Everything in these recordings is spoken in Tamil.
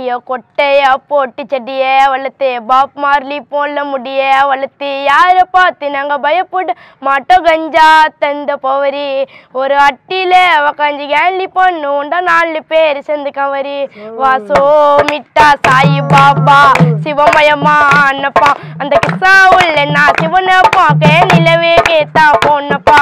ஐயோ கொட்டைய போட்டு செடிய வளர்த்து பாப் மார்லி போல முடிய வளர்த்து யாரை பார்த்து நாங்க பயப்பட மாட்டோம் கஞ்சா தந்த போவரி ஒரு அட்டில உக்காஞ்சி கேலி பண்ணுண்டா நாலு பேர் சேர்ந்து கவரி வாசோ மிட்டா சாயி பாபா சிவமயமா அண்ணப்பா அந்த கிசா உள்ள நான் சிவனை பார்க்க நிலவே கேத்தா போனப்பா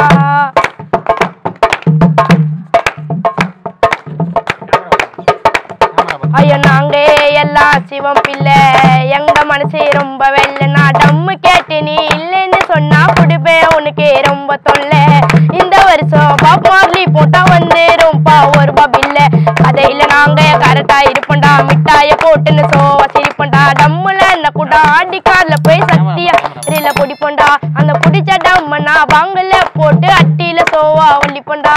ஐயோ நாங்க எல்லாம் சிவம் பிள்ளை எங்க மனசு ரொம்ப வெள்ளனா டம்மு கேட்டு நீ இல்லைன்னு சொன்னா குடுப்பே உனக்கு ரொம்ப தொல்லை இந்த வருஷம் பாப் மார்லி போட்டா வந்து ரொம்ப ஒரு பாப் இல்ல கதையில நாங்க கரெக்டா இருப்போம்டா மிட்டாய போட்டுன்னு சோவா சிரிப்போம்டா டம்முல என்ன கூட ஆடி கார்ல போய் சத்தியா இதில் பிடிப்போம்டா அந்த பிடிச்ச டம்மனா வாங்கல போட்டு அட்டியில சோவா ஒல்லிப்போம்டா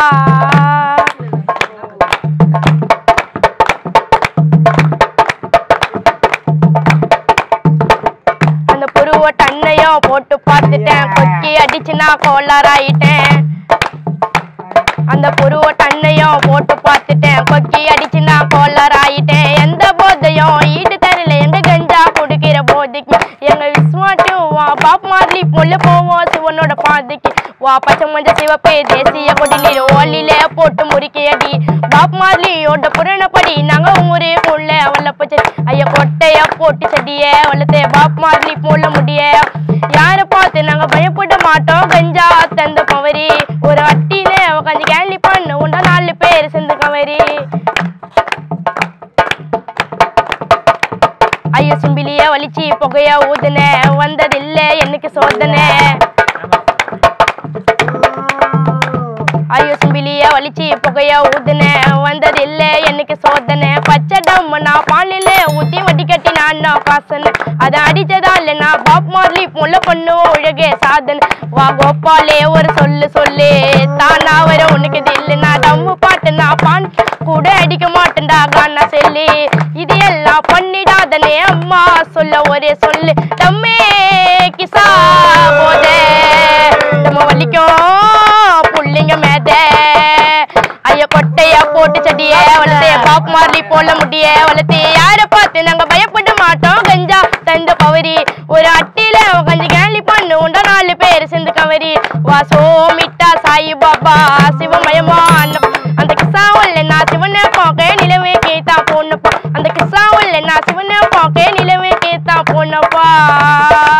அந்த புருவ தன்னையும் போட்டு பார்த்துட்டேன் கொக்கி அடிச்சு நான் கோளாராயிட்டேன் அந்த புருவ தன்னையும் போட்டு பார்த்துட்டேன் கொக்கி அடிச்சு நான் கோளாராயிட்டேன் எந்த போதையும் ஈடு தரல எங்க கஞ்சா குடிக்கிற போதைக்கு எங்க விஸ்வாட்டும் வா பாப் மார்லி முள்ள போவோம் சிவனோட பாதைக்கு வா பச்சை மஞ்ச சிவப்பே தேசிய கொடி நீர் ஓலில போட்டு முறுக்கி அடி பாப் மார்லியோட புரணப்படி நாங்க ஊரே உள்ள வல்லப்பச்சை ஐயா கொட்டைய போட்டு செடிய வளர்த்து பாப் மார்லி போல முடிய யாரை பார்த்து நாங்க பயப்பட மாட்டோம் கஞ்சா தந்த பவரி ஒரு அட்டியில உட்காந்து கேலி பண்ணு உண்டா நாலு பேர் சேர்ந்து கவரி ஐயோ சிம்பிலிய வலிச்சு புகைய ஊதுன வந்ததில்ல எனக்கு சோதனை ஐயோ சிம்பிலிய வலிச்சு புகைய ஊதுன வந்ததில்ல எனக்கு சோதனை பச்சை டம்மு நான் பாலில ஊத்தி வட்டி கட்டி நான் காசன அதை அடிச்சதால நான் பாப் மார்லி முள்ள பண்ணுவோம் உலகே சாதனை வா கோபாலே ஒரு சொல்லு சொல்லு தானா வர உனக்கு தில்லு நான் டம்மு பாட்டு நான் பான் கூட அடிக்க மாட்டேன்டா கானா சொல்லி இது எல்லாம் பண்ணிடாதனே அம்மா சொல்ல ஒரே சொல்லு டம்மே கிசா போதே நம்ம வலிக்கும் புள்ளிங்க மேத ஐயா கொட்டைய போட்டு செடிய வளர்த்து பாப் மார்லி போல முடிய வளர்த்து யாரை பார்த்து நாங்க பயப்பட மாட்டோம் கஞ்சா தந்த பவரி ஒரு அட்டில உட்காந்து கேலி பண்ணு உண்டா நாலு பேர் சேர்ந்து கவரி வாசோ மிட்டா சாயி பாபா சிவமயமா அண்ணப்பா அந்த கிசா உள்ள நான் சிவனை பார்க்க நிலவே கேத்தா போனப்பா அந்த கிசா உள்ள நான் சிவனை பார்க்க நிலவே கேத்தா போனப்பா